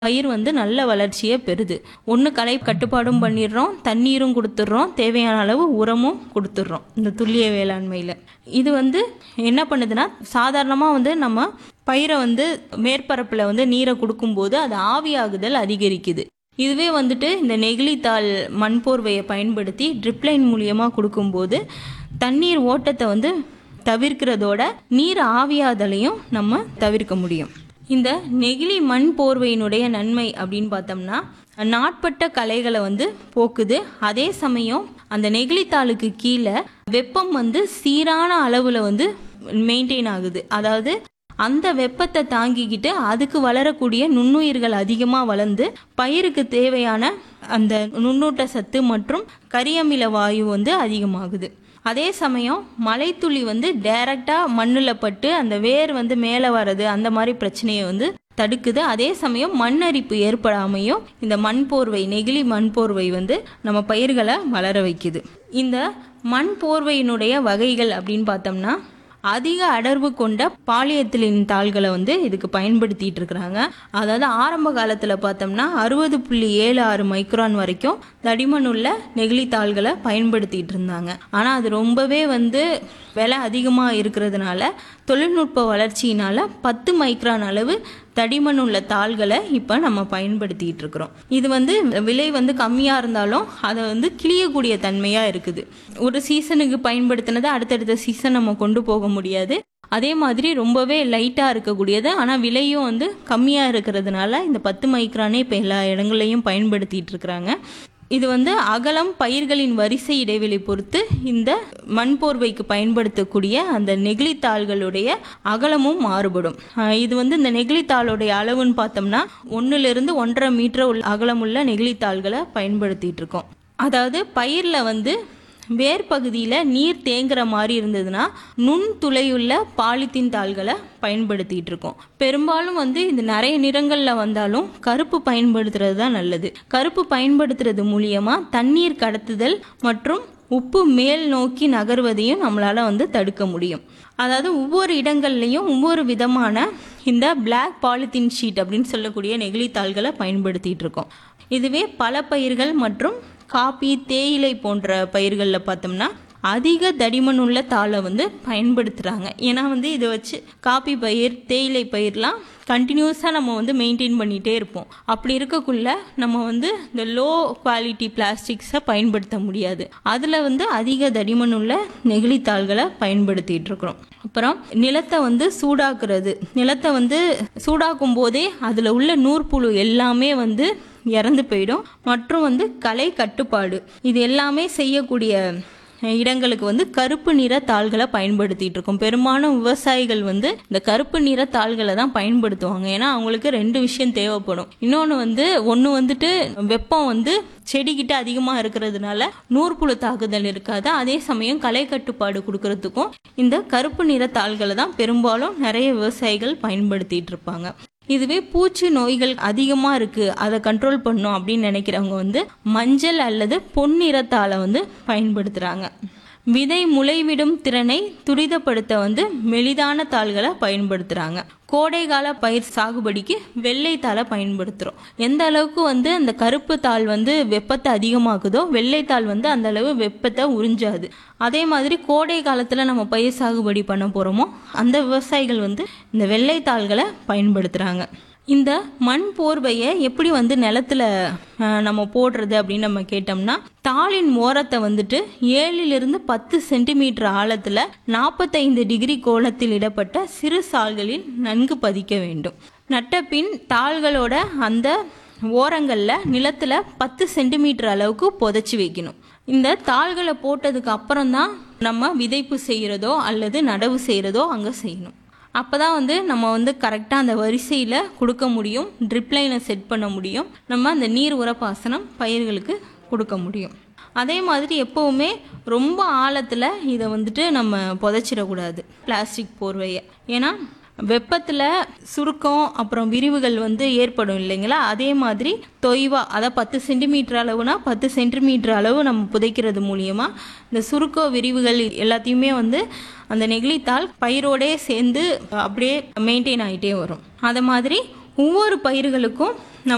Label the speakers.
Speaker 1: பயிர் வந்து நல்ல வளர்ச்சியை பெறுது ஒன்று களை கட்டுப்பாடும் பண்ணிடுறோம் தண்ணீரும் கொடுத்துட்றோம் தேவையான அளவு உரமும் கொடுத்துட்றோம் இந்த துல்லிய வேளாண்மையில் இது வந்து என்ன பண்ணுதுன்னா சாதாரணமாக வந்து நம்ம பயிரை வந்து மேற்பரப்பில் வந்து நீரை கொடுக்கும்போது அது ஆவியாகுதல் அதிகரிக்குது இதுவே வந்துட்டு இந்த நெகிழித்தாள் மண்போர்வையை பயன்படுத்தி ட்ரிப்லைன் மூலியமாக கொடுக்கும்போது தண்ணீர் ஓட்டத்தை வந்து தவிர்க்கிறதோட நீர் ஆவியாதலையும் நம்ம தவிர்க்க முடியும் இந்த நெகிழி மண் போர்வையினுடைய நன்மை அப்படின்னு பார்த்தோம்னா நாட்பட்ட கலைகளை வந்து போக்குது அதே சமயம் அந்த நெகிழித்தாளுக்கு கீழே வெப்பம் வந்து சீரான அளவில் வந்து மெயின்டைன் ஆகுது அதாவது அந்த வெப்பத்தை தாங்கிக்கிட்டு அதுக்கு வளரக்கூடிய நுண்ணுயிர்கள் அதிகமாக வளர்ந்து பயிருக்கு தேவையான அந்த நுண்ணூட்ட சத்து மற்றும் கரியமில வாயு வந்து அதிகமாகுது அதே சமயம் மலைத்துளி வந்து டைரக்டாக மண்ணில் பட்டு அந்த வேர் வந்து மேலே வர்றது அந்த மாதிரி பிரச்சனையை வந்து தடுக்குது அதே சமயம் மண் அரிப்பு ஏற்படாமையும் இந்த மண் போர்வை நெகிழி மண் போர்வை வந்து நம்ம பயிர்களை வளர வைக்குது இந்த மண் போர்வையினுடைய வகைகள் அப்படின்னு பார்த்தோம்னா அதிக அடர்வு கொண்ட பாலியத்திலின் தாள்களை வந்து இதுக்கு பயன்படுத்திட்டு இருக்கிறாங்க அதாவது ஆரம்ப காலத்தில் பார்த்தோம்னா அறுபது புள்ளி ஏழு ஆறு மைக்ரான் வரைக்கும் தடிமனுள்ள நெகிழி தாள்களை பயன்படுத்திட்டு இருந்தாங்க ஆனால் அது ரொம்பவே வந்து விலை அதிகமாக இருக்கிறதுனால தொழில்நுட்ப வளர்ச்சியினால பத்து மைக்ரான் அளவு தடிமனுள்ள தாள்களை இப்போ நம்ம பயன்படுத்திட்டு இருக்கிறோம் இது வந்து விலை வந்து கம்மியாக இருந்தாலும் அதை வந்து கிளியக்கூடிய தன்மையாக இருக்குது ஒரு சீசனுக்கு பயன்படுத்தினதை அடுத்தடுத்த சீசன் நம்ம கொண்டு போக முடியாது அதே மாதிரி ரொம்பவே லைட்டாக இருக்கக்கூடியது ஆனால் விலையும் வந்து கம்மியாக இருக்கிறதுனால இந்த பத்து மைக்ரானே இப்போ எல்லா இடங்களையும் பயன்படுத்திட்டு இருக்கிறாங்க இது வந்து அகலம் பயிர்களின் வரிசை இடைவெளி பொறுத்து இந்த மண் போர்வைக்கு பயன்படுத்தக்கூடிய அந்த நெகிழித்தாள்களுடைய அகலமும் மாறுபடும் ஆஹ் இது வந்து இந்த நெகிழித்தாளுடைய அளவுன்னு பார்த்தோம்னா ஒன்றுலேருந்து ஒன்றரை மீட்டர் உள்ள அகலமுள்ள நெகிழித்தாள்களை பயன்படுத்திட்டு இருக்கோம் அதாவது பயிரில் வந்து வேர் பகுதியில் நீர் தேங்குற மாதிரி இருந்ததுன்னா நுண் துளையுள்ள பாலித்தீன் தாள்களை பயன்படுத்திட்டு இருக்கோம் பெரும்பாலும் வந்து இது நிறைய நிறங்களில் வந்தாலும் கருப்பு பயன்படுத்துறது தான் நல்லது கருப்பு பயன்படுத்துறது மூலியமா தண்ணீர் கடத்துதல் மற்றும் உப்பு மேல் நோக்கி நகர்வதையும் நம்மளால வந்து தடுக்க முடியும் அதாவது ஒவ்வொரு இடங்கள்லையும் ஒவ்வொரு விதமான இந்த பிளாக் பாலித்தீன் ஷீட் அப்படின்னு சொல்லக்கூடிய நெகிழித்தாள்களை பயன்படுத்திட்டு இருக்கோம் இதுவே பல பயிர்கள் மற்றும் காபி தேயிலை போன்ற பயிர்களில் பார்த்தோம்னா அதிக தடிமனுள்ள தாளை வந்து பயன்படுத்துகிறாங்க ஏன்னா வந்து இதை வச்சு காபி பயிர் தேயிலை பயிர்லாம் கண்டினியூஸாக நம்ம வந்து மெயின்டைன் பண்ணிகிட்டே இருப்போம் அப்படி இருக்கக்குள்ள நம்ம வந்து இந்த லோ குவாலிட்டி பிளாஸ்டிக்ஸை பயன்படுத்த முடியாது அதில் வந்து அதிக தடிமனுள்ள நெகிழித்தாள்களை பயன்படுத்திகிட்டு இருக்கிறோம் அப்புறம் நிலத்தை வந்து சூடாக்குறது நிலத்தை வந்து சூடாக்கும் போதே அதில் உள்ள நூற்புழு எல்லாமே வந்து இறந்து போயிடும் மற்றும் வந்து கலை கட்டுப்பாடு இது எல்லாமே செய்யக்கூடிய இடங்களுக்கு வந்து கருப்பு நிற தாள்களை பயன்படுத்திட்டு இருக்கோம் பெரும்பாலும் விவசாயிகள் வந்து இந்த கருப்பு நிற தாள்களை தான் பயன்படுத்துவாங்க ஏன்னா அவங்களுக்கு ரெண்டு விஷயம் தேவைப்படும் இன்னொன்று வந்து ஒன்று வந்துட்டு வெப்பம் வந்து செடிகிட்ட அதிகமாக இருக்கிறதுனால நூற்புழு தாக்குதல் இருக்காது அதே சமயம் களை கட்டுப்பாடு கொடுக்கறதுக்கும் இந்த கருப்பு நிற தாள்களை தான் பெரும்பாலும் நிறைய விவசாயிகள் பயன்படுத்திட்டு இருப்பாங்க இதுவே பூச்சி நோய்கள் அதிகமாக இருக்குது அதை கண்ட்ரோல் பண்ணும் அப்படின்னு நினைக்கிறவங்க வந்து மஞ்சள் அல்லது பொன்னிறத்தாளை வந்து பயன்படுத்துகிறாங்க விதை முளைவிடும் திறனை துரிதப்படுத்த வந்து மெலிதான தாள்களை பயன்படுத்துகிறாங்க கோடைகால பயிர் சாகுபடிக்கு வெள்ளை தாளை பயன்படுத்துகிறோம் எந்த அளவுக்கு வந்து அந்த கருப்பு தாள் வந்து வெப்பத்தை அதிகமாக்குதோ வெள்ளை தாள் வந்து அந்த அளவு வெப்பத்தை உறிஞ்சாது அதே மாதிரி கோடை காலத்தில் நம்ம பயிர் சாகுபடி பண்ண போகிறோமோ அந்த விவசாயிகள் வந்து இந்த வெள்ளை தாள்களை பயன்படுத்துகிறாங்க இந்த மண் போர்வையை எப்படி வந்து நிலத்துல நம்ம போடுறது அப்படின்னு நம்ம கேட்டோம்னா தாளின் ஓரத்தை வந்துட்டு ஏழிலிருந்து பத்து சென்டிமீட்டர் ஆழத்தில் நாற்பத்தைந்து டிகிரி கோலத்தில் இடப்பட்ட சிறு சால்களில் நன்கு பதிக்க வேண்டும் நட்ட பின் தாள்களோட அந்த ஓரங்களில் நிலத்தில் பத்து சென்டிமீட்டர் அளவுக்கு புதைச்சி வைக்கணும் இந்த தாள்களை போட்டதுக்கு அப்புறம் தான் நம்ம விதைப்பு செய்கிறதோ அல்லது நடவு செய்கிறதோ அங்கே செய்யணும் அப்போ தான் வந்து நம்ம வந்து கரெக்டாக அந்த வரிசையில் கொடுக்க முடியும் ட்ரிப் லைனை செட் பண்ண முடியும் நம்ம அந்த நீர் உரப்பாசனம் பயிர்களுக்கு கொடுக்க முடியும் அதே மாதிரி எப்போவுமே ரொம்ப ஆழத்தில் இதை வந்துட்டு நம்ம புதைச்சிடக்கூடாது பிளாஸ்டிக் போர்வையை ஏன்னா வெப்பத்தில் சுருக்கம் அப்புறம் விரிவுகள் வந்து ஏற்படும் இல்லைங்களா அதே மாதிரி தொய்வா அதாவது பத்து சென்டிமீட்டர் அளவுனா பத்து சென்டிமீட்டர் அளவு நம்ம புதைக்கிறது மூலியமா இந்த சுருக்க விரிவுகள் எல்லாத்தையுமே வந்து அந்த நெகிழித்தாள் பயிரோடே சேர்ந்து அப்படியே மெயின்டைன் ஆகிட்டே வரும் அதை மாதிரி ஒவ்வொரு பயிர்களுக்கும் நம்ம